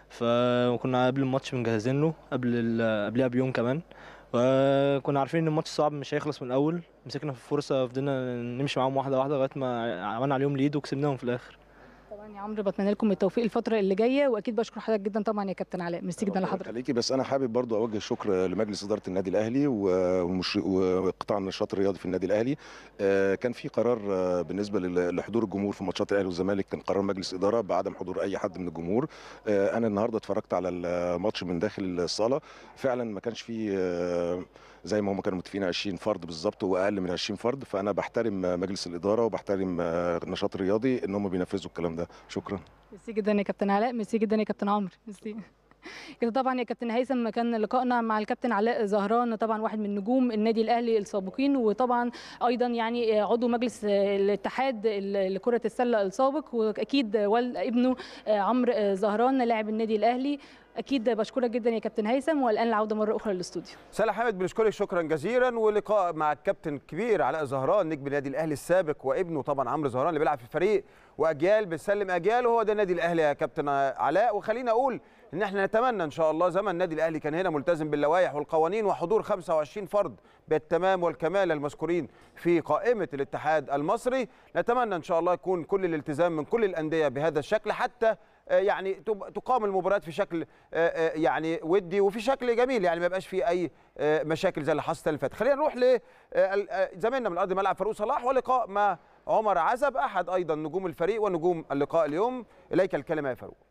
فكنا قبل الماتش مجهزين له قبل ال- قبلها بيوم كمان وكنا عارفين ان الماتش صعب مش هيخلص من الاول مسكنا في الفرصه فضلنا نمشي معاهم واحده واحده لغايه ما عملنا عليهم ليد وكسبناهم في الاخر طبعا يا عمرو بتمنى لكم التوفيق الفتره اللي جايه واكيد بشكر حضرتك جدا طبعا يا كابتن علاء ميرسي جدا ربنا لحضرتك يخليكي بس انا حابب برضو اوجه الشكر لمجلس اداره النادي الاهلي و- ومش- وقطاع النشاط الرياضي في النادي الاهلي آه، كان في قرار آه، بالنسبه لل- لحضور الجمهور في ماتشات الاهلي والزمالك كان قرار مجلس اداره بعدم حضور اي حد من الجمهور آه، انا النهارده اتفرجت على الماتش من داخل الصاله فعلا ما كانش فيه آه، زي ما هم كانوا متفقين 20 فرد بالظبط واقل من 20 فرد فانا بحترم آه، مجلس الاداره وبحترم آه، النشاط الرياضي ان هم بينفذوا الكلام ده شكرا ميرسي جدا يا كابتن علاء ميرسي جدا يا كابتن عمرو ميرسي كده طبعا يا كابتن هيثم كان لقائنا مع الكابتن علاء زهران طبعا واحد من نجوم النادي الاهلي السابقين وطبعا ايضا يعني عضو مجلس الاتحاد لكره السله السابق واكيد والد ابنه عمرو زهران لاعب النادي الاهلي اكيد بشكرك جدا يا كابتن هيثم والان العوده مره اخرى للاستوديو سلا حامد بنشكرك شكرا جزيلا ولقاء مع الكابتن الكبير علاء زهران نجم النادي الاهلي السابق وابنه طبعا عمرو زهران اللي بيلعب في الفريق واجيال بتسلم اجيال وهو ده النادي الاهلي يا كابتن علاء وخلينا اقول ان احنا نتمنى ان شاء الله زي ما النادي الاهلي كان هنا ملتزم باللوائح والقوانين وحضور 25 فرد بالتمام والكمال المذكورين في قائمه الاتحاد المصري نتمنى ان شاء الله يكون كل الالتزام من كل الانديه بهذا الشكل حتى يعني تقام المباريات في شكل يعني ودي وفي شكل جميل يعني ما يبقاش في اي مشاكل زي اللي حصلت اللي فاتت خلينا نروح لزميلنا من ارض ملعب فاروق صلاح ولقاء مع عمر عزب احد ايضا نجوم الفريق ونجوم اللقاء اليوم اليك الكلمه يا فاروق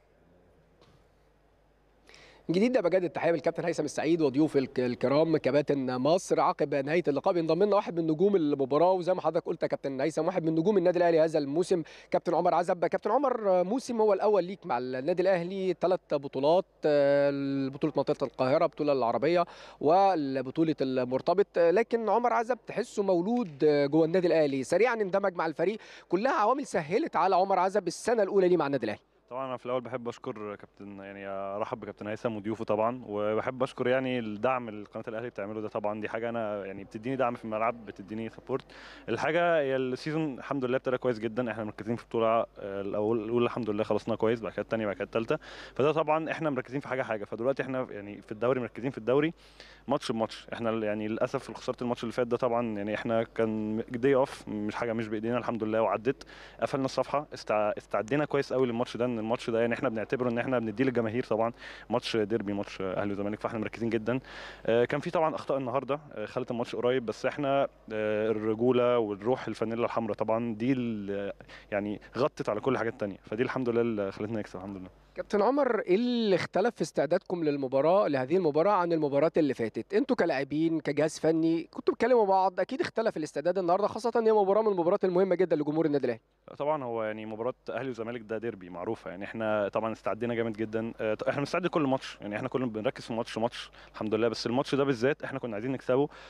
جديد ده بجد التحيه بالكابتن هيثم السعيد وضيوف الكرام كباتن مصر عقب نهايه اللقاء بينضم لنا واحد من نجوم المباراه وزي ما حضرتك قلت يا كابتن هيثم واحد من نجوم النادي الاهلي هذا الموسم كابتن عمر عزب كابتن عمر موسم هو الاول ليك مع النادي الاهلي ثلاث بطولات بطوله منطقه القاهره البطوله العربيه وبطوله المرتبط لكن عمر عزب تحسه مولود جوه النادي الاهلي سريعا اندمج مع الفريق كلها عوامل سهلت على عمر عزب السنه الاولى ليه مع النادي الاهلي طبعا انا في الاول بحب اشكر كابتن يعني ارحب بكابتن هيثم وضيوفه طبعا وبحب اشكر يعني الدعم اللي قناه الاهلي بتعمله ده طبعا دي حاجه انا يعني بتديني دعم في الملعب بتديني سبورت الحاجه هي السيزون الحمد لله ابتدى كويس جدا احنا مركزين في البطوله الاول الاولى الحمد لله خلصنا كويس بعد كده الثانيه بعد كده الثالثه فده طبعا احنا مركزين في حاجه حاجه فدلوقتي احنا يعني في الدوري مركزين في الدوري ماتش بماتش احنا يعني للاسف خساره الماتش اللي فات ده طبعا يعني احنا كان دي اوف مش حاجه مش بايدينا الحمد لله وعدت قفلنا الصفحه استع... استعدينا كويس قوي للماتش ده ان الماتش ده يعني احنا بنعتبره ان احنا بنديه للجماهير طبعا ماتش ديربي ماتش اهلي وزمالك فاحنا مركزين جدا كان في طبعا اخطاء النهارده خلت الماتش قريب بس احنا الرجوله والروح الفانيلا الحمراء طبعا دي يعني غطت على كل حاجات تانية فدي الحمد لله اللي خلتنا نكسب الحمد لله كابتن عمر ايه اللي اختلف في استعدادكم للمباراه لهذه المباراه عن المباراه اللي فاتت انتوا كلاعبين كجهاز فني كنتوا بتكلموا بعض اكيد اختلف الاستعداد النهارده خاصه ان هي مباراه من المباريات المهمه جدا لجمهور النادي الاهلي طبعا هو يعني مباراه اهلي وزمالك ده ديربي معروفه يعني احنا طبعا استعدينا جامد جدا احنا بنستعد كل ماتش يعني احنا كلنا بنركز في ماتش ماتش الحمد لله بس الماتش ده بالذات احنا كنا عايزين نكسبه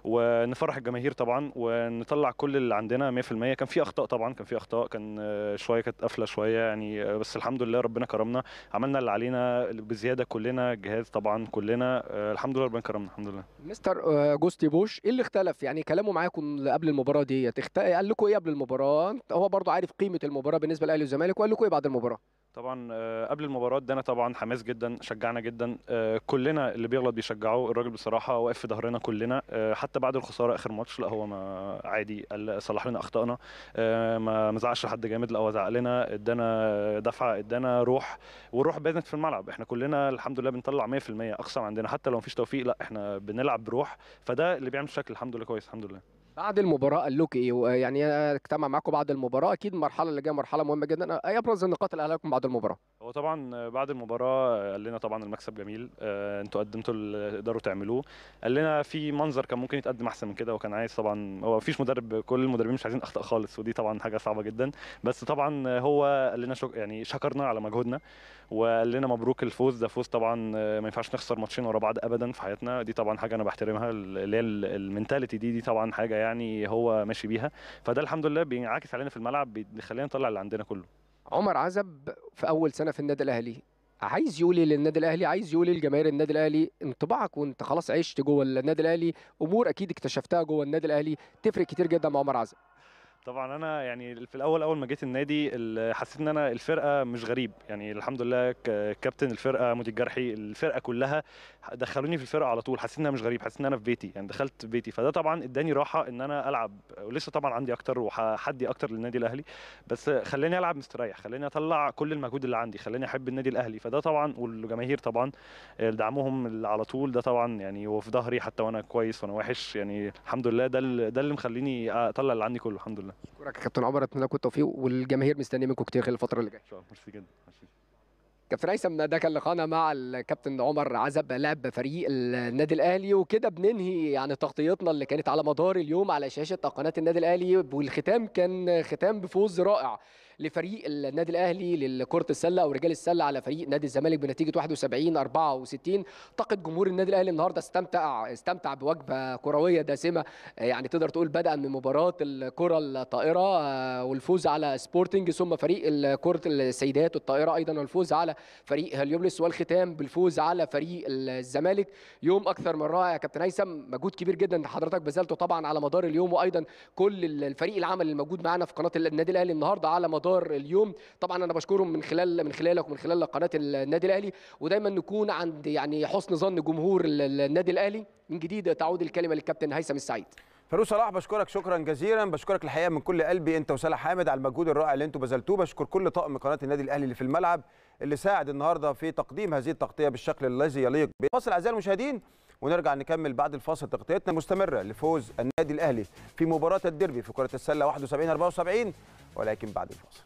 ونفرح الجماهير طبعا ونطلع كل اللي عندنا 100% كان في اخطاء طبعا كان في اخطاء كان آه، شويه كانت قافله شويه يعني آه، بس الحمد لله ربنا كرمنا عملنا اللي علينا بزياده كلنا الجهاز طبعا كلنا آه، الحمد لله ربنا كرمنا الحمد لله مستر آه، جوستي بوش ايه اللي اختلف يعني كلامه معاكم قبل المباراه ديت اخت- قال لكم ايه قبل المباراه هو برضو عارف قيمه المباراه بالنسبه للاهلي والزمالك وقال لكم ايه بعد المباراه طبعا آه، قبل المباراه ادانا طبعا حماس جدا شجعنا جدا آه، كلنا اللي بيغلط بيشجعوه الراجل بصراحه واقف في ظهرنا كلنا آه، حتى بعد الخساره اخر ماتش لا هو ما عادي قال صلح لنا اخطائنا آه، ما ما زعقش حد جامد لا هو زعق لنا ادانا دفعه ادانا روح والروح بانت في الملعب احنا كلنا الحمد لله بنطلع 100% اقصى ما عندنا حتى لو مفيش توفيق لا احنا بنلعب بروح فده اللي بيعمل شكل الحمد لله كويس الحمد لله بعد المباراه قال لكم ايه و- يعني اجتمع معاكم بعد المباراه اكيد المرحله اللي جايه مرحله مهمه جدا ايه ابرز النقاط اللي قالها لكم بعد المباراه هو طبعا بعد المباراه قال لنا طبعا المكسب جميل آه، انتوا قدمتوا اللي تقدروا تعملوه قال لنا في منظر كان ممكن يتقدم احسن من كده وكان عايز طبعا هو مفيش مدرب كل المدربين مش عايزين اخطاء خالص ودي طبعا حاجه صعبه جدا بس طبعا هو قال لنا شك يعني شكرنا على مجهودنا وقال لنا مبروك الفوز ده فوز طبعا آه، ما ينفعش نخسر ماتشين ورا بعض ابدا في حياتنا دي طبعا حاجه انا بحترمها اللي هي المينتاليتي دي دي طبعا حاجه يعني هو ماشي بيها فده الحمد لله بينعكس علينا في الملعب بيخلينا نطلع اللي عندنا كله عمر عزب في اول سنه في النادي الاهلي عايز يقول ايه للنادي الاهلي عايز يقول ايه لجماهير النادي الاهلي انطباعك وانت خلاص عشت جوه النادي الاهلي امور اكيد اكتشفتها جوه النادي الاهلي تفرق كتير جدا مع عمر عزب طبعا انا يعني في الاول اول ما جيت النادي ال- حسيت ان انا الفرقه مش غريب يعني الحمد لله ك- كابتن الفرقه مدير جرحي الفرقه كلها دخلوني في الفرقه على طول حسيت ان انا مش غريب حسيت ان انا في بيتي يعني دخلت بيتي فده طبعا اداني راحه ان انا العب ولسه طبعا عندي اكتر وحدي اكتر للنادي الاهلي بس خلاني العب مستريح خلاني اطلع كل المجهود اللي عندي خلاني احب النادي الاهلي فده طبعا والجماهير طبعا دعمهم اللي على طول ده طبعا يعني هو في ظهري حتى وانا كويس وانا وحش يعني الحمد لله ده اللي- ده اللي مخليني اطلع اللي عندي كله الحمد لله اشكرك يا كابتن عمر اتمنى لكم التوفيق والجماهير مستنيه منكم كتير خلال الفتره اللي جايه ان شاء الله ميرسي جدا ميرسي. كابتن هيثم ده كان لقاءنا مع الكابتن عمر عزب لاعب فريق النادي الاهلي وكده بننهي يعني تغطيتنا اللي كانت على مدار اليوم على شاشه قناه النادي الاهلي والختام كان ختام بفوز رائع لفريق النادي الاهلي لكره السله او رجال السله على فريق نادي الزمالك بنتيجه 71 64 اعتقد جمهور النادي الاهلي النهارده استمتع استمتع بوجبه كرويه دسمه يعني تقدر تقول بدءا من مباراه الكره الطائره آه، والفوز على سبورتنج ثم فريق كره السيدات الطائره ايضا والفوز على فريق هليوبلس والختام بالفوز على فريق الزمالك يوم اكثر من رائع يا كابتن هيثم مجهود كبير جدا حضرتك بذلته طبعا على مدار اليوم وايضا كل الفريق العمل الموجود معانا في قناه النادي الاهلي النهارده على مدار اليوم طبعا انا بشكرهم من خلال من خلالك ومن خلال قناه النادي الاهلي ودايما نكون عند يعني حسن ظن جمهور النادي الاهلي من جديد تعود الكلمه للكابتن هيثم السعيد فاروق صلاح بشكرك شكرا جزيلا بشكرك الحقيقه من كل قلبي انت وسلا حامد على المجهود الرائع اللي انتم بذلتوه بشكر كل طاقم قناه النادي الاهلي اللي في الملعب اللي ساعد النهارده في تقديم هذه التغطيه بالشكل الذي يليق به فاصل اعزائي المشاهدين ونرجع نكمل بعد الفاصل تغطيتنا مستمره لفوز النادي الاهلي في مباراه الديربي في كره السله 71 74 ولكن بعد الفاصل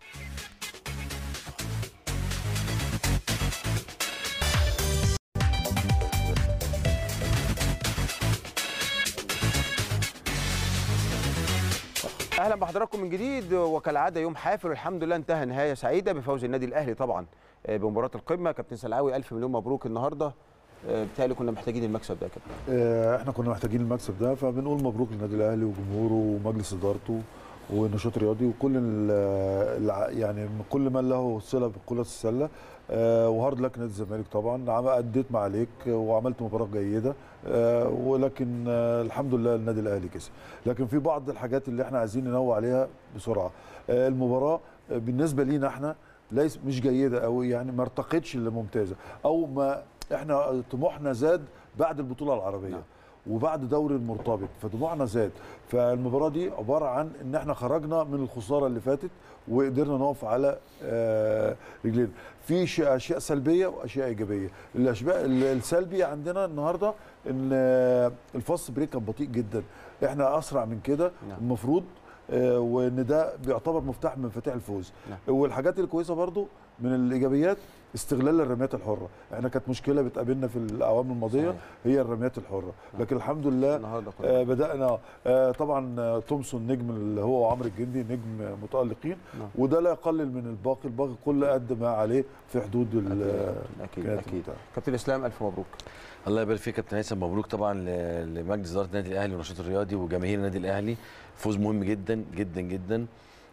اهلا بحضراتكم من جديد وكالعاده يوم حافل والحمد لله انتهى نهايه سعيده بفوز النادي الاهلي طبعا آه، بمباراه القمه كابتن سلعاوي الف مليون مبروك النهارده آه، بالتالي كنا محتاجين المكسب ده يا كابتن آه، احنا كنا محتاجين المكسب ده فبنقول مبروك للنادي الاهلي وجمهوره ومجلس ادارته والنشاط الرياضي وكل ال- الع- يعني كل من له صله بكره السله آه، وهارد لك نادي الزمالك طبعا عم- اديت ما عليك وعملت مباراه جيده آه، ولكن آه، الحمد لله النادي الاهلي كسب لكن في بعض الحاجات اللي احنا عايزين ننوه عليها بسرعه آه، المباراه آه، بالنسبه لينا احنا ليس مش جيده قوي يعني ما ارتقتش لممتازه او ما احنا طموحنا زاد بعد البطوله العربيه نعم. وبعد دوري المرتبط فطموحنا زاد فالمباراه دي عباره عن ان احنا خرجنا من الخساره اللي فاتت وقدرنا نقف على آه، رجلينا في ش- اشياء سلبيه واشياء ايجابيه الاشياء السلبي عندنا النهارده ان آه، الفاست بريك كان بطيء جدا احنا اسرع من كده المفروض آه، وان ده بيعتبر مفتاح من مفاتيح الفوز نعم. والحاجات الكويسه برضو من الايجابيات استغلال الرميات الحره احنا كانت مشكله بتقابلنا في الاعوام الماضيه صحيح. هي الرميات الحره لكن الحمد لله النهارده كنا آه بدانا آه طبعا آه، تومسون نجم اللي هو وعمرو الجندي نجم آه، متالقين نعم. وده لا يقلل من الباقي الباقي كله قد ما عليه في حدود ال- اكيد الإمكانيات اكيد بتاعته. كابتن اسلام الف مبروك الله يبارك فيك كابتن هيثم مبروك طبعا ل- لمجلس اداره النادي الاهلي والنشاط الرياضي وجماهير النادي الاهلي فوز مهم جدا جدا جدا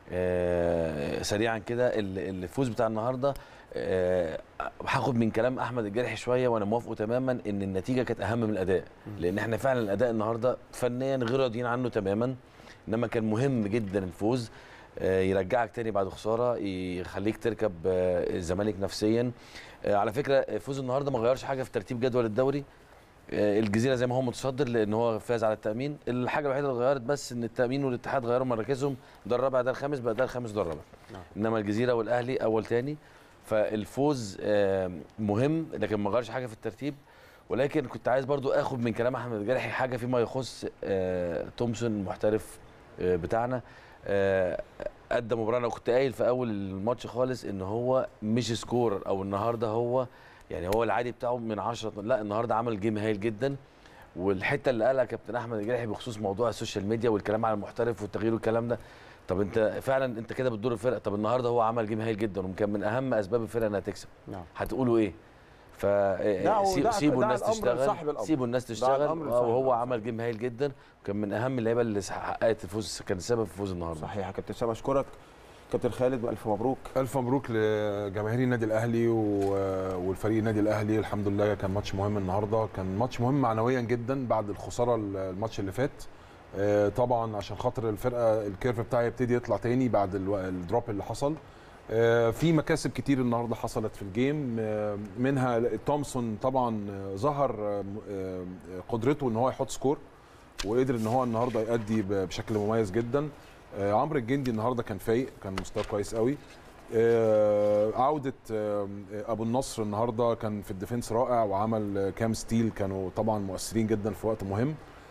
آه سريعا كده ال- الفوز بتاع النهارده آه هاخد من كلام احمد الجرحي شويه وانا موافقه تماما ان النتيجه كانت اهم من الاداء لان احنا فعلا الاداء النهارده فنيا غير راضيين عنه تماما انما كان مهم جدا الفوز آه، يرجعك تاني بعد خساره يخليك تركب آه، الزمالك نفسيا آه، على فكره فوز النهارده ما غيرش حاجه في ترتيب جدول الدوري آه، الجزيره زي ما هو متصدر لان هو فاز على التامين الحاجه الوحيده اللي غيرت بس ان التامين والاتحاد غيروا مراكزهم ده الرابع ده الخامس بقى ده الخامس ده الرابع نعم. انما الجزيره والاهلي اول تاني فالفوز آه، مهم لكن ما غيرش حاجه في الترتيب ولكن كنت عايز برضو اخد من كلام احمد الجرحي حاجه فيما يخص آه، تومسون المحترف آه، بتاعنا آه، ادى مباراه انا كنت قايل في اول الماتش خالص ان هو مش سكور او النهارده هو يعني هو العادي بتاعه من 10 لا النهارده عمل جيم هايل جدا والحته اللي قالها كابتن احمد الجرحي بخصوص موضوع السوشيال ميديا والكلام على المحترف والتغيير والكلام ده طب انت فعلا انت كده بتدور الفرقه طب النهارده هو عمل جيم هايل جدا وكان من اهم اسباب الفرقه انها تكسب نعم هتقولوا ايه ف دعوا- دع- سيبوا دع الناس الأمر تشتغل لصاحب الأمر. سيبوا الناس دع تشتغل الأمر آه، لصاحب وهو الأمر. عمل جيم هايل جدا وكان من اهم اللعيبه اللي حققت الفوز كان سبب في فوز النهارده صحيح يا كابتن اسلام اشكرك كابتن خالد والف مبروك الف مبروك لجماهير النادي الاهلي و- والفريق النادي الاهلي الحمد لله كان ماتش مهم النهارده كان ماتش مهم معنويا جدا بعد الخساره الماتش اللي فات آه، طبعا عشان خاطر الفرقه الكيرف بتاعي يبتدي يطلع تاني بعد الو- الدروب اللي حصل آه، في مكاسب كتير النهارده حصلت في الجيم آه، منها تومسون طبعا آه، ظهر آه، آه، قدرته ان هو يحط سكور وقدر ان هو النهارده يأدي ب- بشكل مميز جدا آه، عمرو الجندي النهارده كان فايق كان مستوى كويس قوي آه، عودة آه، أبو النصر النهاردة كان في الديفنس رائع وعمل آه، كام ستيل كانوا طبعا مؤثرين جدا في وقت مهم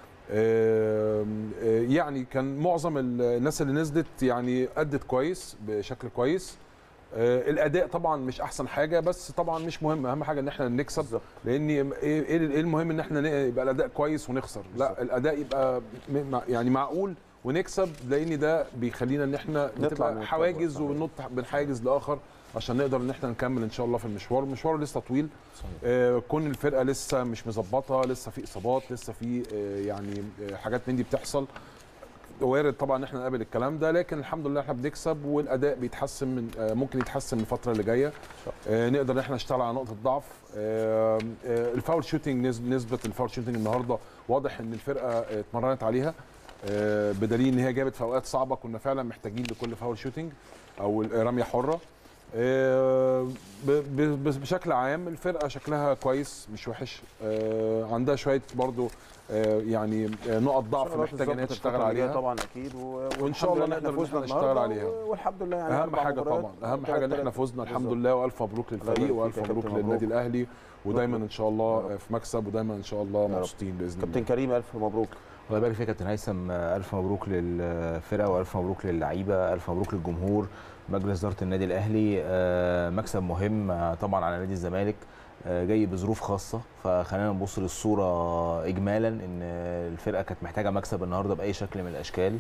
آه، آه، يعني كان معظم ال- الناس اللي نزلت يعني أدت كويس بشكل كويس آه، الاداء طبعا مش احسن حاجه بس طبعا مش مهم اهم حاجه ان احنا نكسب لان ايه إيه- إيه المهم ان احنا ن- يبقى الاداء كويس ونخسر لا الاداء يبقى م- مع- يعني معقول ونكسب لان ده بيخلينا ان احنا نطلع من نبقى الكبوة، حواجز صحيح. وننط من حاجز لاخر عشان نقدر ان احنا نكمل ان شاء الله في المشوار المشوار لسه طويل آه كون الفرقه لسه مش مظبطه لسه في اصابات لسه في آه يعني آه حاجات من دي بتحصل وارد طبعا ان احنا نقابل الكلام ده لكن الحمد لله احنا بنكسب والاداء بيتحسن من آه، ممكن يتحسن الفتره اللي جايه آه، نقدر ان احنا نشتغل على نقطه ضعف آه، آه، الفاول شوتنج نسب- نسبه الفاول شوتنج النهارده واضح ان الفرقه آه، اتمرنت عليها آه، بدليل ان هي جابت في اوقات صعبه كنا فعلا محتاجين لكل فاول شوتنج او رميه حره آه، ب- ب- بس بشكل عام الفرقه شكلها كويس مش وحش آه، عندها شويه برضو آه، يعني آه، نقط ضعف محتاجه ان هي تشتغل عليها طبعا اكيد و... وان شاء الله والحمد لله نقدر ان فزنا احنا نشتغل النهاردة عليها و- والحمد لله يعني اهم أربع حاجه مباريات طبعا اهم وثلاث حاجه ان احنا تلاتة. فزنا الحمد بالظبط. لله والف مبروك الله للفريق يبارك والف فيك يا مبروك كابتن، للنادي مبروك. الاهلي ودايما ان شاء الله في مكسب ودايما ان شاء الله مبسوطين باذن الله كابتن كريم الف مبروك الله يبارك فيك يا كابتن هيثم الف مبروك للفرقه والف مبروك للعيبه الف مبروك للجمهور مجلس اداره النادي الاهلي آه، مكسب مهم آه، طبعا على نادي الزمالك آه، جاي بظروف خاصه فخلينا نبص للصوره اجمالا ان الفرقه كانت محتاجه مكسب النهارده باي شكل من الاشكال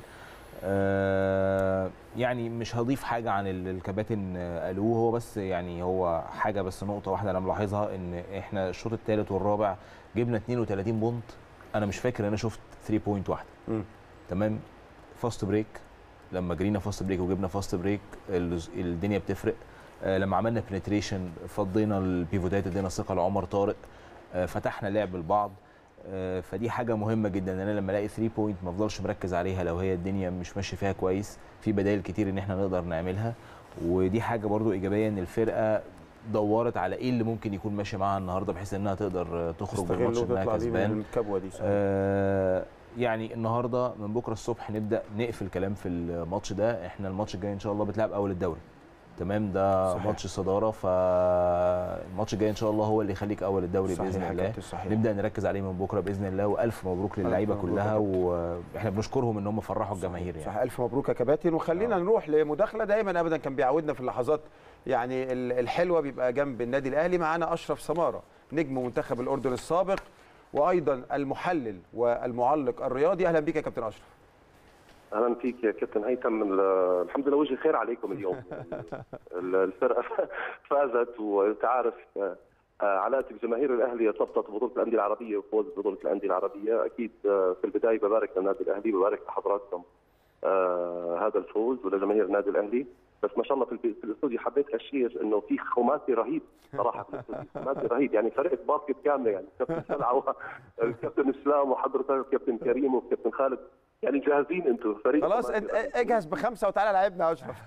آه، يعني مش هضيف حاجه عن اللي الكباتن آه، قالوه هو بس يعني هو حاجه بس نقطه واحده انا ملاحظها ان احنا الشوط الثالث والرابع جبنا 32 بونت انا مش فاكر انا شفت 3 بوينت واحده تمام فاست بريك لما جرينا فاست بريك وجبنا فاست بريك ال- الدنيا بتفرق آه، لما عملنا بنتريشن فضينا البيفوتات ادينا ثقه لعمر طارق آه، فتحنا لعب لبعض آه، فدي حاجه مهمه جدا ان انا لما الاقي 3 بوينت ما افضلش مركز عليها لو هي الدنيا مش ماشي فيها كويس في بدائل كتير ان احنا نقدر نعملها ودي حاجه برضو ايجابيه ان الفرقه دورت على ايه اللي ممكن يكون ماشي معاها النهارده بحيث انها تقدر آه، تخرج تستغل بالماتش انها وتطلع بيه كسبان من الكبوه دي صحيح. آه يعني النهارده من بكره الصبح نبدا نقفل كلام في الماتش ده احنا الماتش الجاي ان شاء الله بتلعب اول الدوري تمام ده صحيح. ماتش صداره فالماتش الجاي ان شاء الله هو اللي يخليك اول الدوري صحيح باذن يا الله كابتن، صحيح. نبدا نركز عليه من بكره باذن الله والف مبروك للعيبه مبروك يا كلها واحنا بنشكرهم ان هم فرحوا الجماهير يعني صح الف مبروك يا كباتن وخلينا نروح لمداخله دايما ابدا كان بيعودنا في اللحظات يعني ال- الحلوه بيبقى جنب النادي الاهلي معانا اشرف سماره نجم منتخب الاردن السابق وايضا المحلل والمعلق الرياضي اهلا بك يا كابتن اشرف اهلا فيك يا كابتن هيثم ال- الحمد لله وجه خير عليكم اليوم ال- الفرقه فازت وانت عارف آه، آه، علاقه بجماهير الاهلي ارتبطت ببطوله الانديه العربيه وفوز ببطوله الانديه العربيه اكيد آه، في البدايه ببارك للنادي الاهلي ببارك لحضراتكم آه، هذا الفوز ولجماهير النادي الاهلي بس ما شاء الله في البي- في الاستوديو حبيت اشير انه في خماسي رهيب صراحه في الاستوديو خماسي رهيب يعني فرقه باسكت كامله يعني كابتن سلعه الكابتن اسلام وحضرتك الكابتن كريم والكابتن خالد يعني جاهزين انتم فريق خلاص خماسي انت رهيب. اجهز بخمسه وتعالى لعبنا يا اشرف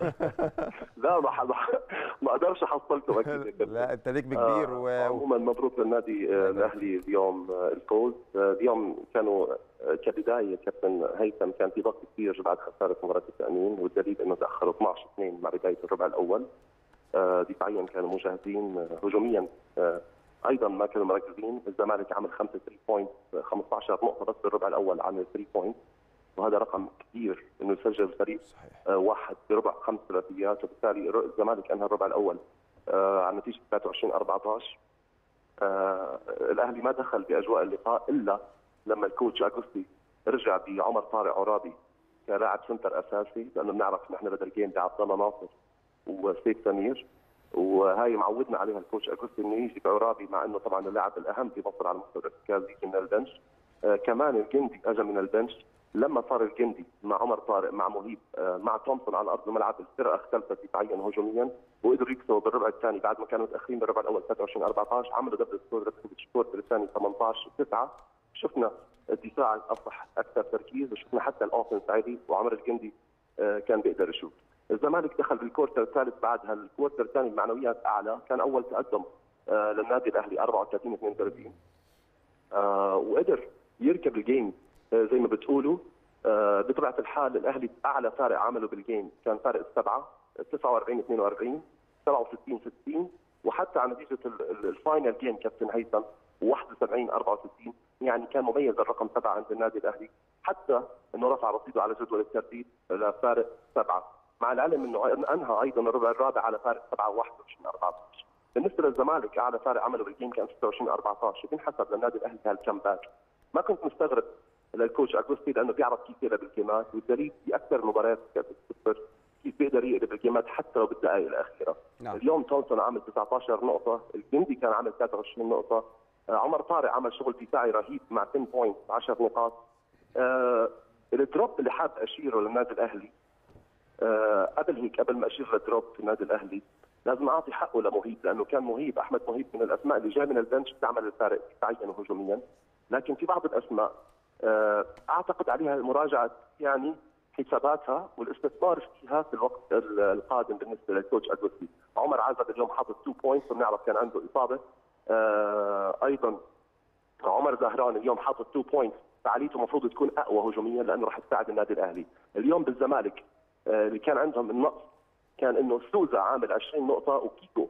لا ما ما- ما اقدرش احصلكم اكيد يا كابتن. لا انت نجم كبير و... عموما مبروك للنادي آه، الاهلي اليوم آه، الفوز آه، اليوم كانوا آه، كبدايه كابتن هيثم كان في ضغط كبير بعد خساره مباراه التامين والدليل انه تاخروا 12 2 مع بدايه الربع الاول آه، دفاعيا كانوا مجهزين آه، هجوميا آه، ايضا ما كانوا مركزين الزمالك عمل 5 3 بوينت 15 نقطه بس بالربع الاول عمل 3 بوينت وهذا رقم كبير انه يسجل فريق آه، واحد بربع خمس ثلاثيات وبالتالي الر- الزمالك انهى الربع الاول آه، على نتيجه 23 14 آه، الاهلي ما دخل باجواء اللقاء الا لما الكوتش اجوستي رجع بعمر طارق عرابي كلاعب سنتر اساسي لانه بنعرف نحن بدل جيم بعبد الله ناصر وسيف سمير وهاي معودنا عليها الكوتش اجوستي انه يجي بعرابي مع انه طبعا اللاعب الاهم في مصر على مستوى الارتكاز يجي من البنش آه كمان الجندي اجى من البنش لما صار الجندي مع عمر طارق مع مهيب آه مع تومسون على ارض الملعب الفرقه اختلفت دفاعيا وهجوميا وقدروا يكسبوا بالربع الثاني بعد ما كانوا متاخرين بالربع الاول 23 14 عملوا دبل سكور رتبوا الكورتر الثاني 18 9 شفنا الدفاع اصبح اكثر تركيز وشفنا حتى الاوفنس عالي وعمر الجندي آه، كان بيقدر يشوف الزمالك دخل بالكورتر الثالث بعدها الكورتر الثاني المعنويات اعلى كان اول تقدم آه، للنادي الاهلي 34 32 آه، وقدر يركب الجيم آه، زي ما بتقولوا آه، بطبيعه الحال الاهلي اعلى فارق عمله بالجيم كان فارق السبعه 49 42 67 60 وحتى على نتيجه ال- ال- الفاينل جيم كابتن هيثم 71 64 يعني كان مميز الرقم سبعه عند النادي الاهلي حتى انه رفع رصيده على جدول الترتيب لفارق سبعه مع العلم انه انهى ايضا الربع الرابع على فارق 7 21 14 بالنسبه للزمالك اعلى فارق عمله بالجيم كان 26 14 وبينحسب للنادي الاهلي هالكم باك ما كنت مستغرب للكوتش اجوستي لانه بيعرف كيف يلعب الجيمات والدليل في اكثر مباريات كانت بتصفر كيف بيقدر يقلب الجيمات حتى لو بالدقائق الاخيره نعم. اليوم تومسون عمل 19 نقطه الجندي كان عمل 23 نقطه آه، عمر طارق عمل شغل دفاعي رهيب مع 10 بوينت 10 نقاط آه الدروب اللي حاب اشيره للنادي الاهلي آه قبل هيك قبل ما اشير للدروب في النادي الاهلي لازم اعطي حقه لمهيب لانه كان مهيب احمد مهيب من الاسماء اللي جاي من البنش بتعمل الفارق دفاعيا وهجوميا لكن في بعض الاسماء آه اعتقد عليها مراجعه يعني حساباتها والاستثمار فيها في الوقت ال- القادم بالنسبه للكوتش اجوستي عمر عزب اليوم حاطط 2 بوينتس وبنعرف كان عنده اصابه آه ايضا عمر زهران اليوم حاطط 2 بوينتس فعاليته المفروض تكون اقوى هجوميا لانه راح تساعد النادي الاهلي اليوم بالزمالك آه، اللي كان عندهم النقص كان انه سوزا عامل 20 نقطه وكيكو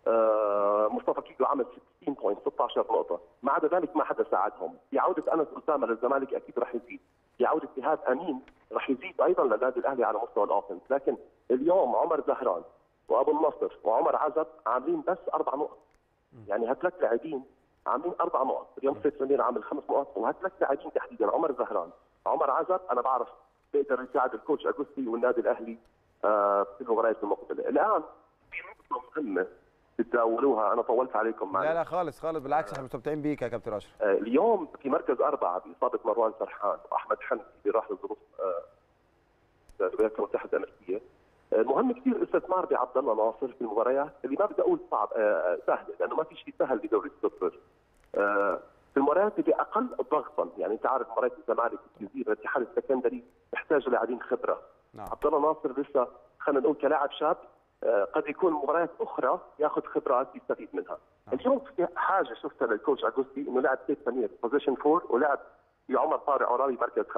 آه، مصطفى كيكو عامل 16 بوينت 16 نقطه ما عدا ذلك ما حدا ساعدهم في عوده انس اسامه للزمالك اكيد راح يزيد في عوده ايهاب امين راح يزيد ايضا للنادي الاهلي على مستوى الاوفنس لكن اليوم عمر زهران وابو النصر وعمر عزب عاملين بس اربع نقط يعني هالثلاث لاعبين عاملين اربع نقط اليوم سيف سمير عامل خمس نقط وهالثلاث لاعبين تحديدا عمر زهران عمر عزب انا بعرف بيقدر يساعد الكوتش اجوستي والنادي الاهلي آه، في المباريات المقبله الان في نقطه مهمه تتداولوها انا طولت عليكم معلش. لا لا خالص خالص بالعكس احنا مستمتعين بيك يا كابتن اشرف آه، اليوم في مركز أربعة بإصابة مروان سرحان وأحمد حمدي اللي راح لظروف آه، الولايات المتحدة الأمريكية آه، مهم كثير الاستثمار بعبد الله ناصر في المباريات اللي ما بدي أقول صعب آه، سهلة لأنه ما في شيء سهل بدوري السوبر آه، في المباريات اللي أقل ضغطا يعني أنت عارف مباريات الزمالك الجزيرة الاتحاد السكندري يحتاج لاعبين خبرة نعم. عبد الله ناصر لسه خلينا نقول كلاعب شاب آه، قد يكون مباريات اخرى ياخذ خبرات يستفيد منها. اليوم في حاجه شفتها للكوتش اجوستي انه لعب سيف سمير بوزيشن فور ولعب بعمر طارق عرابي مركز خمسه.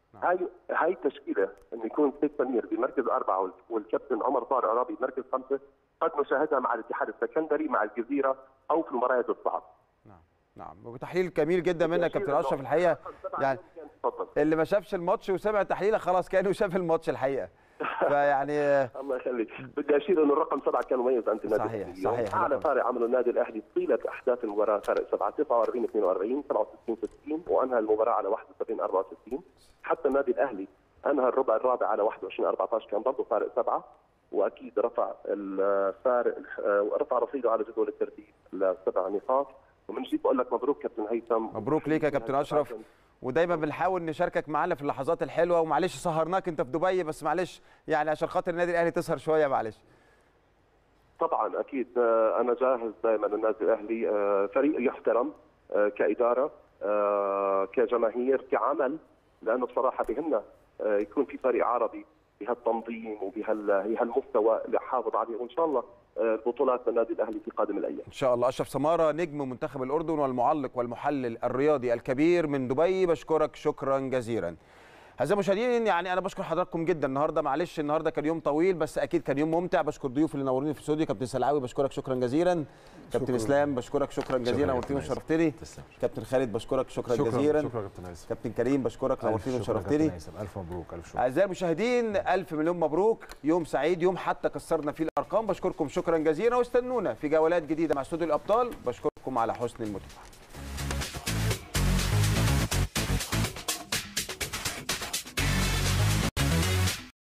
هاي هاي التشكيله انه يكون سيد سمير بمركز اربعه والكابتن عمر طارق عرابي بمركز خمسه قد نشاهدها مع الاتحاد السكندري مع الجزيره او في المباريات الصعب نعم وتحليل جميل جدا منك كابتن اشرف الحقيقه يعني اللي ما شافش الماتش وسمع تحليلك خلاص كانه شاف الماتش الحقيقه فيعني الله يخليك بدي اشير انه الرقم سبعه كان مميز عند النادي صحيح الأهلي. صحيح اعلى فارق عمله النادي الاهلي طيله احداث المباراه فارق 7 49 42 67 60 وانهى المباراه على 71 64 حتى النادي الاهلي انهى الربع الرابع على 21 14 كان برضه فارق سبعه واكيد رفع الفارق رفع رصيده على جدول الترتيب لسبع نقاط ومن جديد بقول لك مبروك كابتن هيثم مبروك ليك يا كابتن اشرف ودايما بنحاول نشاركك معانا في اللحظات الحلوه ومعلش سهرناك انت في دبي بس معلش يعني عشان خاطر النادي الاهلي تسهر شويه معلش طبعا اكيد آه، انا جاهز دائما النادي الاهلي آه، فريق يحترم آه، كاداره آه، كجماهير كعمل لانه بصراحه بهمنا آه، يكون في فريق عربي بهالتنظيم وبهالمستوى اللي حافظ عليه وان شاء الله آه، البطولات للنادي الاهلي في قادم الايام ان شاء الله اشرف سماره نجم منتخب الاردن والمعلق والمحلل الرياضي الكبير من دبي بشكرك شكرا جزيلا هذا مشاهدين يعني انا بشكر حضراتكم جدا النهارده معلش النهارده كان يوم طويل بس اكيد كان يوم ممتع بشكر ضيوف اللي نوروني في الاستوديو كابتن سلعاوي بشكرك شكرا جزيلا كابتن اسلام بشكرك شكرا جزيلا نورتني وشرفتني كابتن خالد بشكرك شكرا, شكرا جزيلا شكرا كابتن هيثم كابتن كريم بشكرك نورتني وشرفتني الف مبروك الف شكر اعزائي المشاهدين الف مليون مبروك يوم سعيد يوم حتى كسرنا فيه الارقام بشكركم شكرا جزيلا واستنونا في جولات جديده مع استوديو الابطال بشكركم على حسن المتابعه